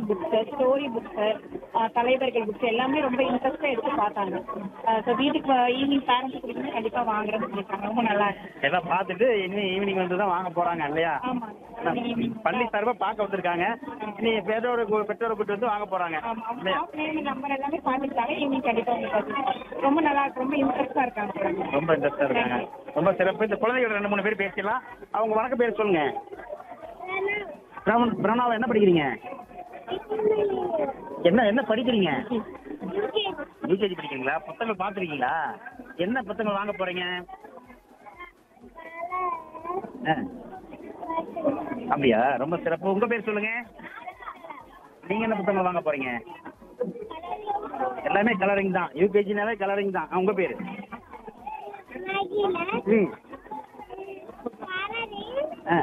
Books story books தலைவர்கள் books எல்லாமே ரொம்ப இன்ட்ரெஸ்டா எடுத்து பார்த்தாங்க ஸோ வீட்டுக்கு ஈவினிங் பேரண்ட்ஸ் கொடுக்கணும் கண்டிப்பா வாங்குறேன்னு சொல்லியிருக்காங்க ரொம்ப நல்லா இருக்கு எல்லாம் பார்த்துட்டு இன்னும் ஈவினிங் வந்து தான் வாங்க போறாங்க இல்லையா ஆமா ஈவினிங் பள்ளி சார்பா பார்க்க வந்திருக்காங்க இனி பெற்றோரை கூ- பெற்றோரை கூட்டு வந்து வாங்க போறாங்க ஆமா அவங்க நேம் நம்பர் எல்லாமே பார்த்துட்டாங்க ஈவினிங் கண்டிப்பா வந்து பார்த்துக்கலாம் ரொம்ப நல்லா இருக்கு ரொம்ப இன்ட்ரெஸ்டா இருக்காங்க ரொம்ப இன்ட்ரெஸ்டா இருக்காங்க ரொம்ப சிறப்பு இந்த குழந்தைகள் ரெண்டு மூணு பேர் பேசிடலாம் அவங்க வணக்க பேர் சொல்லுங்க பிரவன் பிரணாவா என்ன படிக்கிறீங்க என்ன என்ன படிக்கிறீங்க யூகேஜி படிக்கிறீங்களா புத்தகம் பார்த்துருக்கீங்களா என்ன புத்தகம் வாங்க போறீங்க ஆ. அப்படியா ரொம்ப சிறப்பு உங்க பேர் சொல்லுங்க நீங்க என்ன புத்தகம் வாங்க போறீங்க எல்லாமே கலரிங் தான் யூகேஜினாவே கலரிங் தான் ஆ, உங்க பேரு ம் ஆ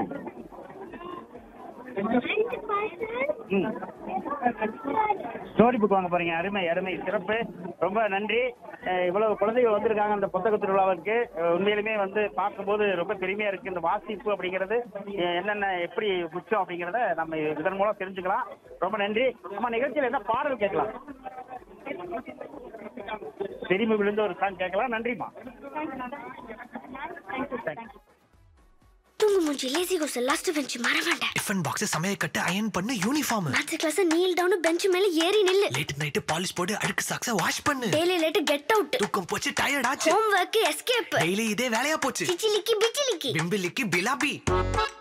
ம் ஸ்டோரி புக் வாங்க போறீங்க அருமை அருமை சிறப்பு ரொம்ப நன்றி அஹ் இவ்வளவு குழந்தைகள் வந்திருக்காங்க அந்த புத்தக திருவிழாவுக்கு அஹ் உண்மையிலுமே வந்து பார்க்கும்போது ரொம்ப பெருமையா இருக்கு இந்த வாசிப்பு அப்படிங்கிறது அஹ் என்னென்ன எப்படி முக்கியம் அப்படிங்கிறத நம்ம இதன் மூலம் தெரிஞ்சுக்கலாம் ரொம்ப நன்றி நம்ம நிகழ்ச்சியில் என்ன பாடல் கேட்கலாம் பெருமை விழுந்த ஒரு சாங் கேட்கலாம் நன்றிம்மா தூங்கு மூஞ்சி லேசி கோஸ் லாஸ்ட் பெஞ்ச் மறவேண்ட டிஃபன் பாக்ஸ் சமையல் கட்டு அயன் பண்ணு uniform maths class kneel down bench மேல ஏறி நில்லு லேட் நைட்டு பாலிஷ் போட்டு அழுக்கு சாக்ஸ வாஷ் பண்ணு டெய்லி லேட் கெட் அவுட் தூக்கம் போச்சு டயர்ட் ஆச்சு ஹோம் ஒர்க் எஸ்கேப் டெய்லி இதே வேலையா போச்சு சிச்சிலிக்கி பிச்சிலிக்கி பிம்பிலிக்கு பிலாபி